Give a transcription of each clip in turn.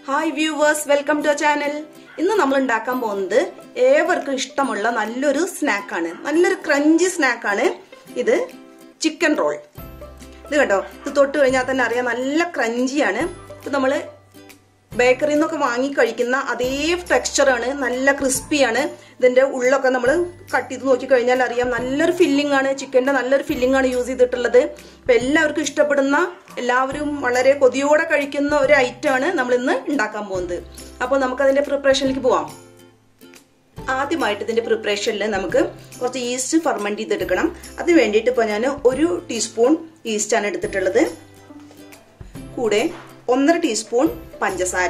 hi viewers welcome to channel ഇന്ന് നമ്മൾ ഉണ്ടാക്കാൻ പോകുന്നത് ഏവർക്കും ഇഷ്ടമുള്ള നല്ലൊരു സ്നാക്കാണ് നല്ലൊരു ക്രഞ്ചി സ്നാക്കാണ് ഇത് ചിക്കൻ റോൾ ഇത് കേട്ടോ ഇത് തൊട്ട് കഴിഞ്ഞാൽ തന്നെ അറിയാം നല്ല ക്രഞ്ചിയാണ് ഇത് നമ്മൾ ബേക്കറിയിൽ നിന്നൊക്കെ വാങ്ങി കഴിക്കുന്ന അതേ ടെക്സ്ചറാണ് നല്ല ക്രിസ്പിയാണ് ഇതിന്റെ ഉള്ളൊക്കെ നമ്മൾ കട്ട് ചെയ്ത് നോക്കി കഴിഞ്ഞാൽ അറിയാം നല്ലൊരു ഫില്ലിംഗ് ആണ് ചിക്കന്റെ നല്ലൊരു ഫില്ലിംഗ് ആണ് യൂസ് ചെയ്തിട്ടുള്ളത് അപ്പൊ എല്ലാവർക്കും ഇഷ്ടപ്പെടുന്ന എല്ലാവരും വളരെ കൊതിയോടെ കഴിക്കുന്ന ഒരു ഐറ്റം ആണ് നമ്മൾ ഇന്ന് ഉണ്ടാക്കാൻ പോകുന്നത് അപ്പോൾ നമുക്ക് അതിന്റെ പ്രിപ്പറേഷനിലേക്ക് പോവാം ആദ്യമായിട്ട് ഇതിന്റെ പ്രിപ്പറേഷനിൽ നമുക്ക് കുറച്ച് ഈസ്റ്റ് ഫർമെന്റ് ചെയ്തെടുക്കണം അത് വേണ്ടിയിട്ട് ഇപ്പോൾ ഞാൻ ഒരു ടീസ്പൂൺ ഈസ്റ്റ് ആണ് എടുത്തിട്ടുള്ളത് കൂടെ ഒന്നര ടീസ്പൂൺ പഞ്ചസാര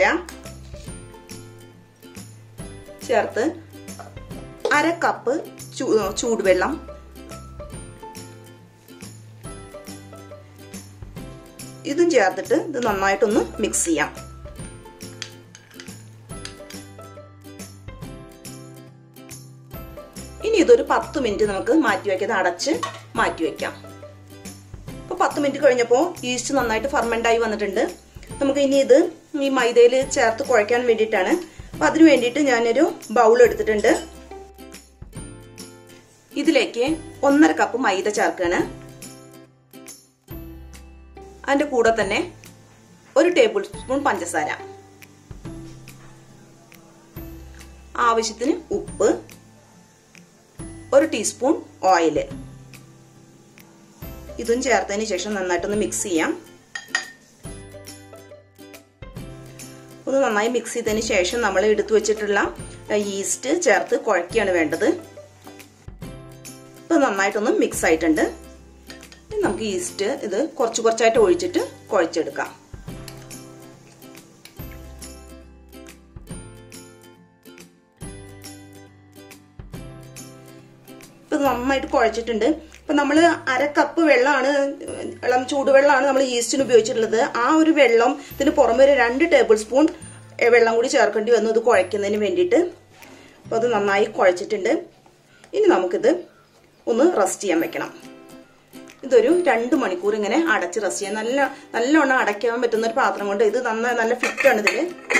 ചേർത്ത് അര കപ്പ് ചൂടുവെള്ളം ഇതും ചേർത്തിട്ട് ഇത് നന്നായിട്ടൊന്ന് മിക്സ് ചെയ്യാം ഇനി ഇതൊരു പത്ത് മിനിറ്റ് നമുക്ക് മാറ്റി വയ്ക്കാതെ അടച്ച് മാറ്റി വയ്ക്കാം ഇപ്പൊ പത്ത് മിനിറ്റ് കഴിഞ്ഞപ്പോൾ ഈസ്റ്റ് നന്നായിട്ട് ഫർമെന്റ് ആയി വന്നിട്ടുണ്ട് നമുക്ക് ഇനി ഇത് ഈ മൈദയിൽ ചേർത്ത് കുഴയ്ക്കാൻ വേണ്ടിയിട്ടാണ് അപ്പൊ അതിന് വേണ്ടിയിട്ട് ഞാനൊരു ബൗൾ എടുത്തിട്ടുണ്ട് ഇതിലേക്ക് ഒന്നര കപ്പ് മൈദ ചേർക്കാണ് അതിന്റെ കൂടെ തന്നെ ഒരു ടേബിൾ സ്പൂൺ പഞ്ചസാര ആവശ്യത്തിന് ഉപ്പ് ഒരു ടീസ്പൂൺ ഓയില് ഇതും ചേർത്തതിന് ശേഷം നന്നായിട്ടൊന്ന് മിക്സ് ചെയ്യാം ഒന്ന് നന്നായി മിക്സ് ചെയ്തതിന് ശേഷം നമ്മൾ എടുത്തു വെച്ചിട്ടുള്ള ഈസ്റ്റ് ചേർത്ത് കുഴക്കുകയാണ് വേണ്ടത് ഇപ്പൊ നന്നായിട്ടൊന്ന് മിക്സ് ആയിട്ടുണ്ട് നമുക്ക് ഈസ്റ്റ് ഇത് കുറച്ച് കുറച്ചായിട്ട് ഒഴിച്ചിട്ട് കുഴച്ചെടുക്കാം ഇപ്പൊ നന്നായിട്ട് കുഴച്ചിട്ടുണ്ട് ഇപ്പൊ നമ്മൾ അര കപ്പ് വെള്ളമാണ് ഇളം ചൂടുവെള്ളമാണ് നമ്മൾ ഈസ്റ്റിന് ഉപയോഗിച്ചിട്ടുള്ളത് ആ ഒരു വെള്ളം ഇതിന് പുറമെ ഒരു രണ്ട് ടേബിൾ സ്പൂൺ വെള്ളം കൂടി ചേർക്കേണ്ടി വന്നു ഇത് കുഴയ്ക്കുന്നതിന് വേണ്ടിയിട്ട് അപ്പോൾ അത് നന്നായി കുഴച്ചിട്ടുണ്ട് ഇനി നമുക്കിത് ഒന്ന് റെസ്റ്റ് ചെയ്യാൻ വെക്കണം ഇതൊരു രണ്ട് മണിക്കൂർ ഇങ്ങനെ അടച്ച് റെസ്റ്റ് ചെയ്യാൻ നല്ല നല്ലോണം അടയ്ക്കാൻ പറ്റുന്ന ഒരു പാത്രം കൊണ്ട് ഇത് നന്നായി നല്ല ഫിറ്റാണ് ഇതിൽ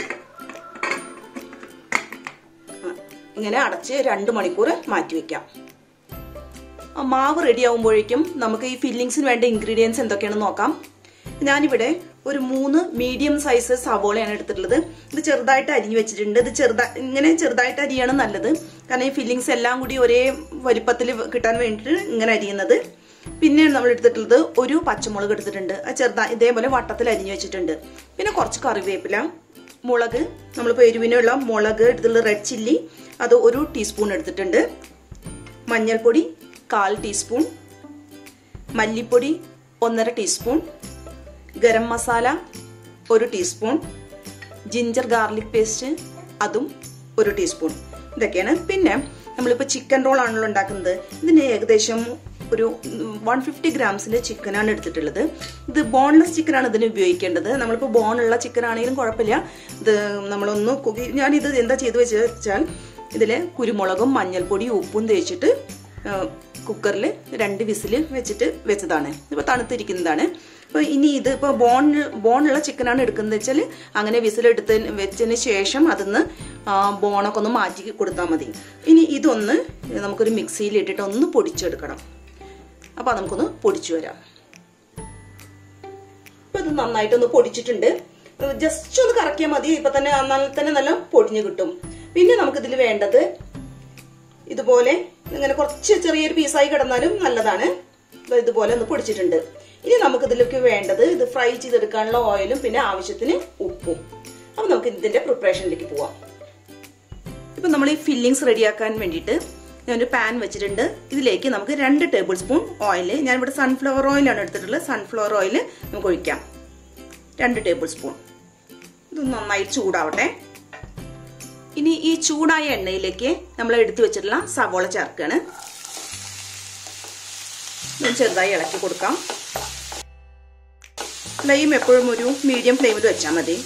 ഇങ്ങനെ അടച്ച് രണ്ട് മണിക്കൂർ മാറ്റി വെക്കാം മാവ് റെഡി ആകുമ്പോഴേക്കും നമുക്ക് ഈ ഫില്ലിങ്സിന് വേണ്ട ഇൻഗ്രീഡിയൻസ് എന്തൊക്കെയാണെന്ന് നോക്കാം ഞാനിവിടെ ഒരു മൂന്ന് മീഡിയം സൈസ് സവോളയാണ് എടുത്തിട്ടുള്ളത് ഇത് ചെറുതായിട്ട് അരിഞ്ഞു വെച്ചിട്ടുണ്ട് ഇത് ചെറുതാ ഇങ്ങനെ ചെറുതായിട്ട് അരിയാണ് നല്ലത് കാരണം ഈ ഫില്ലിങ്സ് എല്ലാം കൂടി ഒരേ വലിപ്പത്തിൽ കിട്ടാൻ വേണ്ടിയിട്ട് ഇങ്ങനെ അരിയുന്നത് പിന്നെ നമ്മൾ എടുത്തിട്ടുള്ളത് ഒരു പച്ചമുളക് എടുത്തിട്ടുണ്ട് അത് ചെറുതാ ഇതേപോലെ വട്ടത്തിൽ അരിഞ്ഞു വെച്ചിട്ടുണ്ട് പിന്നെ കുറച്ച് കറിവേപ്പില മുളക് നമ്മളിപ്പോൾ എരിവിനുള്ള മുളക് എടുത്തുള്ള റെഡ് ചില്ലി അത് ഒരു ടീസ്പൂൺ എടുത്തിട്ടുണ്ട് മഞ്ഞൾപ്പൊടി കാൽ ടീസ്പൂൺ മല്ലിപ്പൊടി ഒന്നര ടീസ്പൂൺ ഗരം മസാല ഒരു ടീസ്പൂൺ ജിഞ്ചർ ഗാർലിക് പേസ്റ്റ് അതും ഒരു ടീസ്പൂൺ ഇതൊക്കെയാണ് പിന്നെ നമ്മളിപ്പോൾ ചിക്കൻ റോൾ ആണല്ലോ ഉണ്ടാക്കുന്നത് ഇതിന് ഏകദേശം ഒരു വൺ ഫിഫ്റ്റി ഗ്രാംസിന്റെ ചിക്കനാണ് എടുത്തിട്ടുള്ളത് ഇത് ബോൺലെസ് ചിക്കനാണ് ഇതിന് ഉപയോഗിക്കേണ്ടത് നമ്മളിപ്പോൾ ബോണുള്ള ചിക്കൻ ആണെങ്കിലും കുഴപ്പമില്ല ഇത് നമ്മളൊന്ന് കുക്കി ഞാനിത് എന്താ ചെയ്തു വെച്ചാൽ ഇതിൽ കുരുമുളകും മഞ്ഞൾപ്പൊടിയും ഉപ്പും തേച്ചിട്ട് കുക്കറിൽ രണ്ട് വിസിൽ വെച്ചിട്ട് വെച്ചതാണ് ഇപ്പോൾ തണുത്തിരിക്കുന്നതാണ് അപ്പോൾ ഇനി ഇത് ഇപ്പോൾ ബോൺ ബോണുള്ള ചിക്കനാണ് എടുക്കുന്നത് വെച്ചാൽ അങ്ങനെ വിസിലെടുത്ത് വെച്ചതിന് ശേഷം അതിന്ന് ബോണൊക്കെ ഒന്ന് മാറ്റി കൊടുത്താൽ മതി ഇനി ഇതൊന്ന് നമുക്കൊരു മിക്സിയിൽ ഇട്ടിട്ട് ഒന്ന് പൊടിച്ചെടുക്കണം അപ്പോൾ നമുക്കൊന്ന് പൊടിച്ചു വരാം ഇപ്പം ഇത് നന്നായിട്ടൊന്ന് പൊടിച്ചിട്ടുണ്ട് ജസ്റ്റ് ഒന്ന് കറക്കിയാൽ മതി ഇപ്പൊ തന്നെ എന്നാൽ തന്നെ നല്ല പൊടിഞ്ഞു കിട്ടും പിന്നെ നമുക്കിതിൽ വേണ്ടത് ഇതുപോലെ ഇങ്ങനെ കുറച്ച് ചെറിയൊരു പീസായി കിടന്നാലും നല്ലതാണ് ഇതുപോലെ ഒന്ന് പൊടിച്ചിട്ടുണ്ട് ഇനി നമുക്ക് ഇതിലേക്ക് വേണ്ടത് ഇത് ഫ്രൈ ചെയ്തെടുക്കാനുള്ള ഓയിലും പിന്നെ ആവശ്യത്തിന് ഉപ്പും അപ്പൊ നമുക്ക് ഇതിന്റെ പ്രിപ്പറേഷനിലേക്ക് പോവാം ഇപ്പൊ നമ്മൾ ഈ ഫില്ലിങ്സ് റെഡിയാക്കാൻ വേണ്ടിയിട്ട് ഞാനൊരു പാൻ വെച്ചിട്ടുണ്ട് ഇതിലേക്ക് നമുക്ക് രണ്ട് ടേബിൾ സ്പൂൺ ഓയിൽ ഞാനിവിടെ സൺഫ്ലവർ ഓയിലാണ് എടുത്തിട്ടുള്ളത് സൺഫ്ലവർ ഓയിൽ നമുക്ക് ഒഴിക്കാം രണ്ട് ടേബിൾ സ്പൂൺ ഇത് നന്നായി ചൂടാവട്ടെ ഇനി ഈ ചൂടായ എണ്ണയിലേക്ക് നമ്മൾ എടുത്തു വെച്ചിട്ടുള്ള സവോള ചേർക്കുകയാണ് ചെറുതായി ഇളക്കി കൊടുക്കാം ഫ്ലെയിം എപ്പോഴും ഒരു മീഡിയം ഫ്ലെയിമിൽ വെച്ചാൽ മതി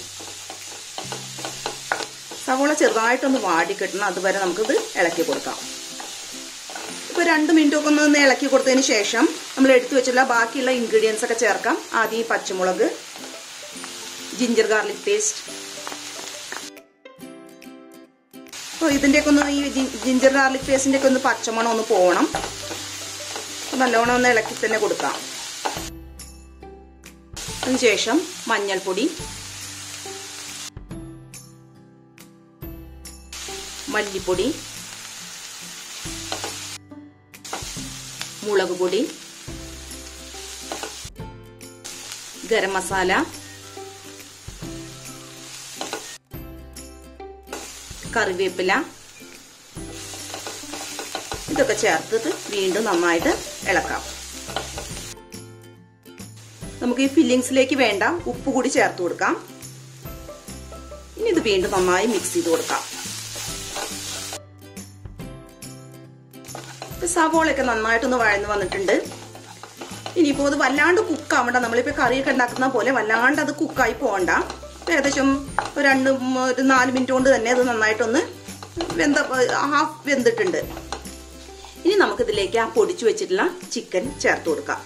സവോള ചെറുതായിട്ടൊന്ന് വാടി കിട്ടണം അതുവരെ നമുക്കിത് ഇളക്കി കൊടുക്കാം ഇപ്പോൾ രണ്ട് മിനിറ്റ് ഒക്കെ ഒന്ന് ഇളക്കി കൊടുത്തതിന് ശേഷം നമ്മൾ എടുത്തു വെച്ചുള്ള ബാക്കിയുള്ള ഇൻഗ്രീഡിയൻസ് ഒക്കെ ചേർക്കാം ആദ്യം ഈ പച്ചമുളക് ജിഞ്ചർ ഗാർലിക് പേസ്റ്റ് അപ്പോൾ ഇതിൻ്റെയൊക്കെ ഒന്ന് ഈ ജിഞ്ചർ ഗാർലിക് പേസ്റ്റിൻ്റെ ഒക്കെ ഒന്ന് പച്ചമണം ഒന്ന് പോകണം നല്ലോണം ഒന്ന് ഇളക്കി തന്നെ കൊടുക്കാം അതിനുശേഷം മഞ്ഞൾപ്പൊടി മല്ലിപ്പൊടി മുളക് പൊടി ഗരം മസാല കറിവേപ്പില ഇതൊക്കെ ചേർത്തിട്ട് വീണ്ടും നന്നായിട്ട് ഇളക്കാം നമുക്ക് ഈ ഫില്ലിങ്സിലേക്ക് വേണ്ട ഉപ്പ് കൂടി ചേർത്ത് കൊടുക്കാം ഇനി ഇത് വീണ്ടും നന്നായി മിക്സ് ചെയ്ത് കൊടുക്കാം സവോളയൊക്കെ നന്നായിട്ടൊന്ന് വഴന്ന് വന്നിട്ടുണ്ട് ഇനിയിപ്പോൾ അത് വല്ലാണ്ട് കുക്കാവണ്ട നമ്മളിപ്പോൾ കറിയൊക്കെ ഉണ്ടാക്കുന്ന പോലെ വല്ലാണ്ട് അത് കുക്കായി പോകണ്ട ഏകദേശം ഒരു രണ്ട് ഒരു നാല് മിനിറ്റ് കൊണ്ട് തന്നെ അത് നന്നായിട്ടൊന്ന് വെന്ത ഹാഫ് വെന്തിട്ടുണ്ട് ഇനി നമുക്കിതിലേക്ക് ആ പൊടിച്ചു വെച്ചിട്ടുള്ള ചിക്കൻ ചേർത്ത് കൊടുക്കാം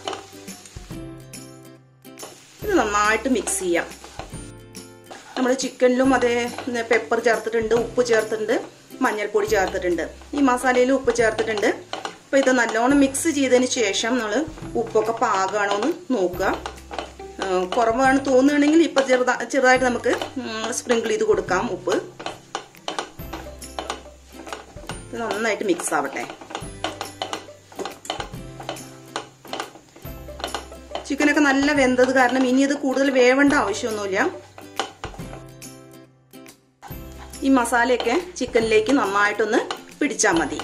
ഇത് നന്നായിട്ട് മിക്സ് ചെയ്യാം നമ്മൾ ചിക്കനിലും അതേ പെപ്പർ ചേർത്തിട്ടുണ്ട് ഉപ്പ് ചേർത്തിട്ടുണ്ട് മഞ്ഞൾപ്പൊടി ചേർത്തിട്ടുണ്ട് ഈ മസാലയിൽ ഉപ്പ് ചേർത്തിട്ടുണ്ട് അപ്പോൾ ഇത് നല്ലോണം മിക്സ് ചെയ്തതിന് ശേഷം നമ്മൾ ഉപ്പൊക്കെ പാകമാണോ എന്ന് നോക്കുക കുറവാണ് തോന്നുകയാണെങ്കിൽ ഇപ്പം ചെറുതാ ചെറുതായിട്ട് നമുക്ക് സ്പ്രിങ്കിൾ ചെയ്ത് കൊടുക്കാം ഉപ്പ് നന്നായിട്ട് മിക്സ് ആവട്ടെ ചിക്കനൊക്കെ നല്ല വെന്തത് കാരണം ഇനി ഇത് കൂടുതൽ വേവേണ്ട ആവശ്യമൊന്നുമില്ല ഈ മസാലയൊക്കെ ചിക്കനിലേക്ക് നന്നായിട്ടൊന്ന് പിടിച്ചാൽ മതി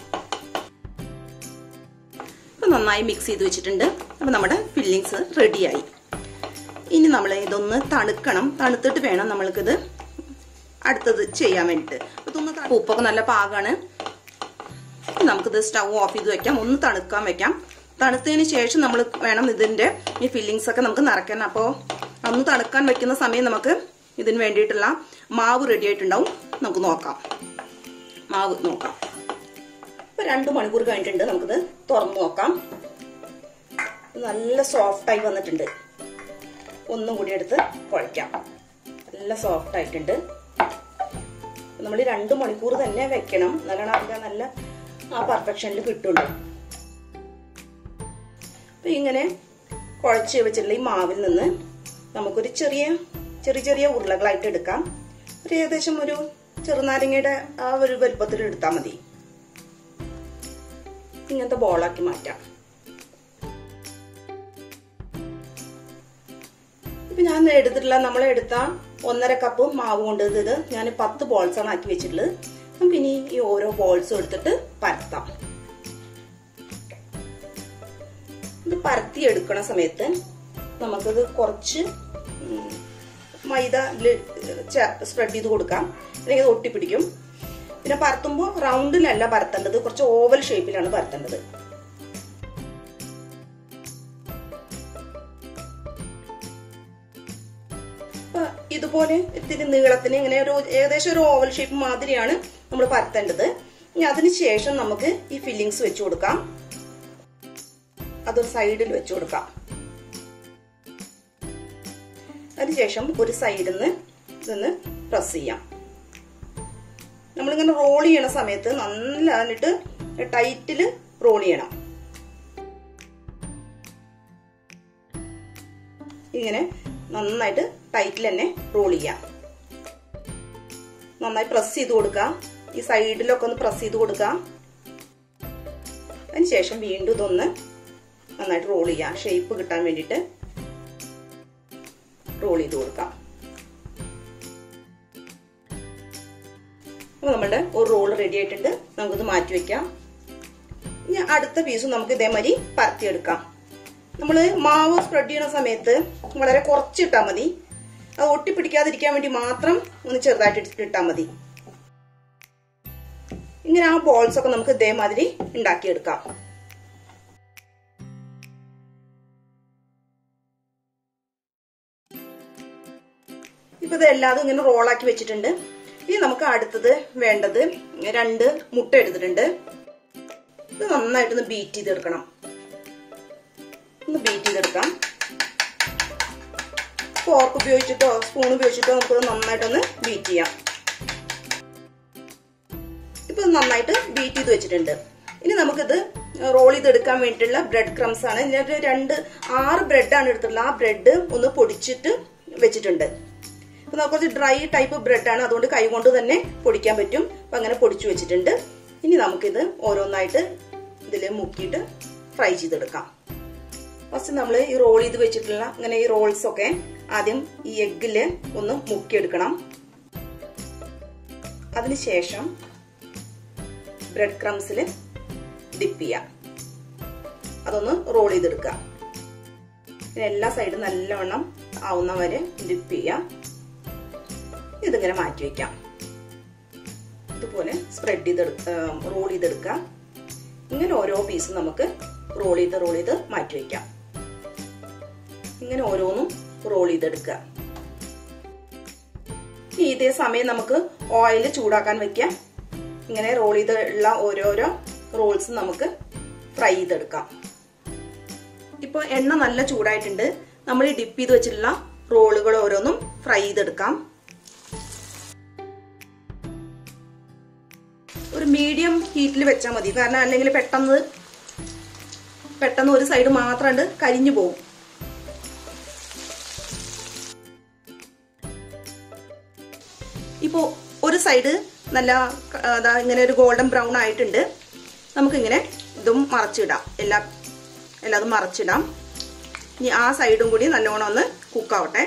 അപ്പം നന്നായി മിക്സ് ചെയ്ത് വെച്ചിട്ടുണ്ട് അപ്പം നമ്മുടെ ഫില്ലിങ്സ് റെഡിയായി ഇനി നമ്മൾ ഇതൊന്ന് തണുക്കണം തണുത്തിട്ട് വേണം നമ്മൾക്കിത് അടുത്തത് ചെയ്യാൻ വേണ്ടിയിട്ട് ഇതൊന്ന് ഉപ്പൊക്കെ നല്ല പാകമാണ് നമുക്കിത് സ്റ്റൗ ഓഫ് ചെയ്ത് വെക്കാം ഒന്ന് തണുക്കാൻ വെക്കാം തണുത്തതിന് ശേഷം നമ്മൾ വേണം ഇതിൻ്റെ ഈ ഫില്ലിങ്സ് ഒക്കെ നമുക്ക് നിറയ്ക്കാൻ അപ്പോൾ ഒന്ന് തണുക്കാൻ വെക്കുന്ന സമയം നമുക്ക് ഇതിന് വേണ്ടിയിട്ടുള്ള മാവ് റെഡി ആയിട്ടുണ്ടാവും നമുക്ക് നോക്കാം മാവ് നോക്കാം ഇപ്പൊ രണ്ട് മണിക്കൂർ കഴിഞ്ഞിട്ടുണ്ട് നമുക്കിത് തുറന്നു നോക്കാം നല്ല സോഫ്റ്റായി വന്നിട്ടുണ്ട് ഒന്നും കൂടി എടുത്ത് കുഴയ്ക്കാം നല്ല സോഫ്റ്റ് ആയിട്ടുണ്ട് നമ്മൾ രണ്ട് മണിക്കൂർ തന്നെ വെക്കണം എന്നാലാണ് അതിൻ്റെ നല്ല ആ പെർഫെക്ഷനിൽ കിട്ടുള്ളൂ അപ്പൊ ഇങ്ങനെ കുഴച്ച് വെച്ചിട്ടുള്ള ഈ മാവിൽ നിന്ന് നമുക്കൊരു ചെറിയ ചെറിയ ചെറിയ ഉരുളകളായിട്ട് എടുക്കാം ഒരു ഏകദേശം ഒരു ചെറുനാരങ്ങയുടെ ആ ഒരു വലുപ്പത്തിൽ എടുത്താൽ മതി ഇങ്ങനത്തെ ബോളാക്കി മാറ്റാം ഇപ്പൊ ഞാൻ എടുത്തിട്ടുള്ള നമ്മൾ എടുത്ത ഒന്നര കപ്പ് മാവ് കൊണ്ട് ഇത് ഞാൻ പത്ത് ബോൾസ് ആണ് ആക്കി വെച്ചിട്ടുള്ളത് നമുക്ക് ഇനി ഈ ഓരോ ബോൾസും എടുത്തിട്ട് പരത്താം ഇത് പരത്തി എടുക്കണ സമയത്ത് നമുക്കത് കുറച്ച് മൈദ സ്പ്രെഡ് ചെയ്ത് കൊടുക്കാം അല്ലെങ്കിൽ അത് ഒട്ടിപ്പിടിക്കും പിന്നെ പരത്തുമ്പോൾ റൗണ്ടിലല്ല പരത്തേണ്ടത് കുറച്ച് ഓവൽ ഷേപ്പിലാണ് പരത്തേണ്ടത് ഇതുപോലെ ഇത്തിരി നീളത്തിന് ഇങ്ങനെ ഒരു ഏകദേശം ഒരു ഓവൽ ഷേപ്പ് മാതിരിയാണ് നമ്മൾ പരത്തേണ്ടത് ഇനി അതിനുശേഷം നമുക്ക് ഈ ഫില്ലിങ്സ് വെച്ചു കൊടുക്കാം അതൊരു സൈഡിൽ വെച്ചു കൊടുക്കാം അതിനുശേഷം ഒരു സൈഡിൽ നിന്ന് ഇതൊന്ന് പ്രസ് ചെയ്യാം നമ്മളിങ്ങനെ റോൾ ചെയ്യണ സമയത്ത് നല്ലതായിട്ട് ടൈറ്റിൽ റോൾ ചെയ്യണം ഇങ്ങനെ നന്നായിട്ട് ടൈറ്റിൽ തന്നെ റോൾ ചെയ്യാം നന്നായി പ്രസ് ചെയ്ത് കൊടുക്കാം ഈ സൈഡിലൊക്കെ ഒന്ന് പ്രസ് ചെയ്ത് കൊടുക്കാം അതിനുശേഷം വീണ്ടും ഇതൊന്ന് നന്നായിട്ട് റോൾ ചെയ്യാം ഷേപ്പ് കിട്ടാൻ വേണ്ടിയിട്ട് റോൾ ചെയ്ത് കൊടുക്കാം അപ്പോൾ നമ്മുടെ ഒരു റോൾ റെഡി ആയിട്ടുണ്ട് നമുക്കിത് മാറ്റി വെക്കാം ഇനി അടുത്ത പീസും നമുക്ക് ഇതേമാതിരി പരത്തിയെടുക്കാം നമ്മൾ മാവ് സ്പ്രെഡ് ചെയ്യുന്ന സമയത്ത് വളരെ കുറച്ചിട്ടാൽ മതി അത് ഒട്ടിപ്പിടിക്കാതിരിക്കാൻ വേണ്ടി മാത്രം ഒന്ന് ചെറുതായിട്ട് ഇട്ടാൽ മതി ഇങ്ങനെ ആ ബോൾസ് ഒക്കെ നമുക്ക് ഇതേമാതിരി ഉണ്ടാക്കിയെടുക്കാം ഇപ്പൊ ഇത് എല്ലാതും ഇങ്ങനെ റോളാക്കി വെച്ചിട്ടുണ്ട് ഇനി നമുക്ക് അടുത്തത് വേണ്ടത് രണ്ട് മുട്ട എടുത്തിട്ടുണ്ട് ഇത് നന്നായിട്ടൊന്ന് ബീറ്റ് ചെയ്തെടുക്കണം ഒന്ന് ബീറ്റ് ചെയ്തെടുക്കാം ഫോർക്ക് ഉപയോഗിച്ചിട്ടോ സ്പൂൺ ഉപയോഗിച്ചിട്ടോ നമുക്ക് നന്നായിട്ടൊന്ന് ബീറ്റ് ചെയ്യാം നന്നായിട്ട് ബീറ്റ് ചെയ്ത് വെച്ചിട്ടുണ്ട് ഇനി നമുക്കിത് റോൾ ചെയ്തെടുക്കാൻ വേണ്ടിയിട്ടുള്ള ബ്രെഡ് ക്രംസ് ആണ് ഇതിനൊരു രണ്ട് ആറ് ബ്രെഡാണ് എടുത്തിട്ടുള്ളത് ആ ബ്രെഡ് ഒന്ന് പൊടിച്ചിട്ട് വെച്ചിട്ടുണ്ട് അപ്പൊ നമുക്ക് കുറച്ച് ഡ്രൈ ടൈപ്പ് ബ്രെഡാണ് അതുകൊണ്ട് കൈ കൊണ്ട് തന്നെ പൊടിക്കാൻ പറ്റും അപ്പൊ അങ്ങനെ പൊടിച്ചു വെച്ചിട്ടുണ്ട് ഇനി നമുക്കിത് ഓരോന്നായിട്ട് ഇതിൽ മുക്കിയിട്ട് ഫ്രൈ ചെയ്തെടുക്കാം ഫസ്റ്റ് നമ്മൾ ഈ റോൾ ചെയ്ത് വെച്ചിട്ടുള്ള ഇങ്ങനെ ഈ റോൾസ് ഒക്കെ ആദ്യം ഈ എഗ്ഗില് ഒന്ന് മുക്കിയെടുക്കണം അതിനുശേഷം ബ്രെഡ് ക്രംസിൽ ഡിപ്പ് ചെയ്യാം അതൊന്ന് റോൾ ചെയ്തെടുക്കുക പിന്നെ എല്ലാ സൈഡും നല്ലവണ്ണം ആവുന്ന വരെ ഡിപ്പ് ചെയ്യാം ഇതിങ്ങനെ മാറ്റി വെക്കാം ഇതുപോലെ സ്പ്രെഡ് ചെയ്തെടുക്ക റോൾ ചെയ്തെടുക്കുക ഇങ്ങനെ ഓരോ പീസും നമുക്ക് റോൾ ചെയ്ത് റോൾ ചെയ്ത് മാറ്റി വെക്കാം ഇങ്ങനെ ഓരോന്നും റോൾ ചെയ്തെടുക്കുക ഇതേ സമയം നമുക്ക് ഓയിൽ ചൂടാക്കാൻ വെക്കാം ഇങ്ങനെ റോൾ ചെയ്തുള്ള ഓരോരോ റോൾസ് നമുക്ക് ഫ്രൈ ചെയ്തെടുക്കാം ഇപ്പോൾ എണ്ണ നല്ല ചൂടായിട്ടുണ്ട് നമ്മൾ ഈ ഡിപ്പ് ചെയ്ത് വെച്ചിട്ടുള്ള റോളുകൾ ഓരോന്നും ഫ്രൈ ചെയ്തെടുക്കാം ഒരു മീഡിയം ഹീറ്റിൽ വെച്ചാൽ മതി കാരണം അല്ലെങ്കിൽ പെട്ടെന്ന് പെട്ടെന്ന് ഒരു സൈഡ് മാത്രം കരിഞ്ഞു പോകും ഇപ്പോൾ ഒരു സൈഡ് നല്ല അതാ ഇങ്ങനെ ഒരു ഗോൾഡൻ ബ്രൗൺ ആയിട്ടുണ്ട് നമുക്കിങ്ങനെ ഇതും മറച്ചിടാം എല്ലാ എല്ലാതും മറച്ചിടാം ഇനി ആ സൈഡും കൂടി നല്ലോണം ഒന്ന് കുക്കാവട്ടെ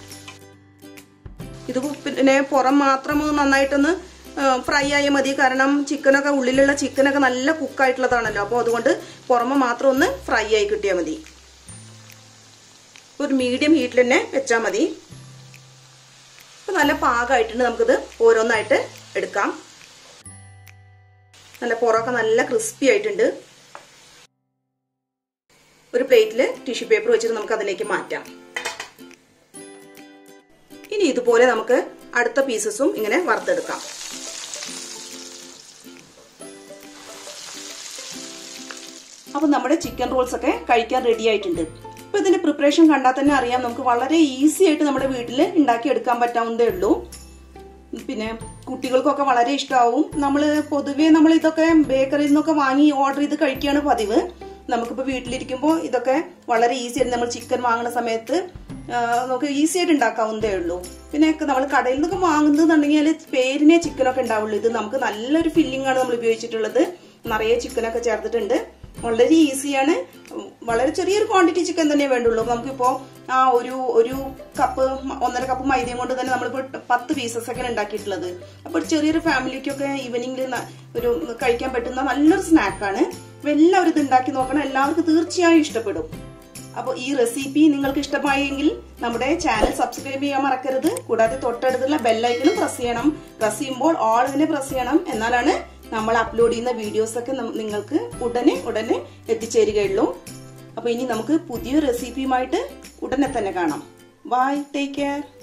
ഇത് പിന്നെ പുറം മാത്രം നന്നായിട്ടൊന്ന് ഫ്രൈ ആയാൽ മതി കാരണം ചിക്കനൊക്കെ ഉള്ളിലുള്ള ചിക്കനൊക്കെ നല്ല കുക്കായിട്ടുള്ളതാണല്ലോ അപ്പോൾ അതുകൊണ്ട് പുറമെ മാത്രം ഒന്ന് ഫ്രൈ ആയി കിട്ടിയാൽ മതി ഒരു മീഡിയം ഹീറ്റിൽ തന്നെ വെച്ചാൽ മതി ഇപ്പം നല്ല പാകമായിട്ടുണ്ട് നമുക്കിത് ഓരോന്നായിട്ട് എടുക്കാം നല്ല പുറമൊക്കെ നല്ല ക്രിസ്പി ആയിട്ടുണ്ട് ഒരു പ്ലേറ്റിൽ ടിഷ്യൂ പേപ്പർ വെച്ചിട്ട് നമുക്ക് അതിലേക്ക് മാറ്റാം ഇനി ഇതുപോലെ നമുക്ക് അടുത്ത പീസസും ഇങ്ങനെ വറുത്തെടുക്കാം അപ്പൊ നമ്മുടെ ചിക്കൻ റോൾസ് ഒക്കെ കഴിക്കാൻ റെഡി ആയിട്ടുണ്ട് ഇപ്പൊ ഇതിന്റെ പ്രിപ്പറേഷൻ കണ്ടാൽ തന്നെ അറിയാം നമുക്ക് വളരെ ഈസി ആയിട്ട് നമ്മുടെ വീട്ടിൽ ഉണ്ടാക്കി എടുക്കാൻ പറ്റാവുന്നതേ ഉള്ളൂ പിന്നെ കുട്ടികൾക്കൊക്കെ വളരെ ഇഷ്ടമാവും നമ്മൾ പൊതുവേ നമ്മൾ ഇതൊക്കെ ബേക്കറിയിൽ നിന്നൊക്കെ വാങ്ങി ഓർഡർ ചെയ്ത് കഴിക്കുകയാണ് പതിവ് നമുക്കിപ്പോൾ വീട്ടിലിരിക്കുമ്പോൾ ഇതൊക്കെ വളരെ ഈസി ആയിട്ട് നമ്മൾ ചിക്കൻ വാങ്ങുന്ന സമയത്ത് നമുക്ക് ഈസി ആയിട്ട് ഉണ്ടാക്കാവുന്നതേ ഉള്ളൂ പിന്നെ നമ്മൾ കടയിൽ നിന്നൊക്കെ വാങ്ങുന്നതെന്നുണ്ടെങ്കിൽ പേരിനെ ചിക്കനൊക്കെ ഉണ്ടാവുള്ളൂ ഇത് നമുക്ക് നല്ലൊരു ഫില്ലിംഗ് ആണ് നമ്മൾ ഉപയോഗിച്ചിട്ടുള്ളത് നിറയെ ചിക്കനൊക്കെ ചേർത്തിട്ടുണ്ട് വളരെ ഈസിയാണ് വളരെ ചെറിയൊരു ക്വാണ്ടിറ്റി ചിക്കൻ തന്നെ വേണ്ടുള്ളൂ നമുക്കിപ്പോൾ ആ ഒരു ഒരു കപ്പ് ഒന്നര കപ്പ് മൈദയും കൊണ്ട് തന്നെ നമ്മളിപ്പോൾ പത്ത് പീസസ് ഒക്കെ ഉണ്ടാക്കിയിട്ടുള്ളത് അപ്പോൾ ചെറിയൊരു ഫാമിലിക്കൊക്കെ ഈവനിങ്ങിൽ ഒരു കഴിക്കാൻ പറ്റുന്ന നല്ലൊരു സ്നാക്കാണ് അപ്പോൾ എല്ലാവരും ഇത് ഉണ്ടാക്കി നോക്കണം എല്ലാവർക്കും തീർച്ചയായും ഇഷ്ടപ്പെടും അപ്പോൾ ഈ റെസിപ്പി നിങ്ങൾക്ക് ഇഷ്ടമായെങ്കിൽ നമ്മുടെ ചാനൽ സബ്സ്ക്രൈബ് ചെയ്യാൻ മറക്കരുത് കൂടാതെ തൊട്ടടുത്തുള്ള ബെല്ലൈക്കനും പ്രസ് ചെയ്യണം പ്രസ് ചെയ്യുമ്പോൾ ഓൾ ഇതിനെ പ്രസ് ചെയ്യണം എന്നാലാണ് നമ്മൾ അപ്ലോഡ് ചെയ്യുന്ന വീഡിയോസ് ഒക്കെ നിങ്ങൾക്ക് ഉടനെ ഉടനെ എത്തിച്ചേരുകയുള്ളൂ അപ്പൊ ഇനി നമുക്ക് പുതിയ റെസിപ്പിയുമായിട്ട് ഉടനെ തന്നെ കാണാം ബൈ ടേക്ക് കെയർ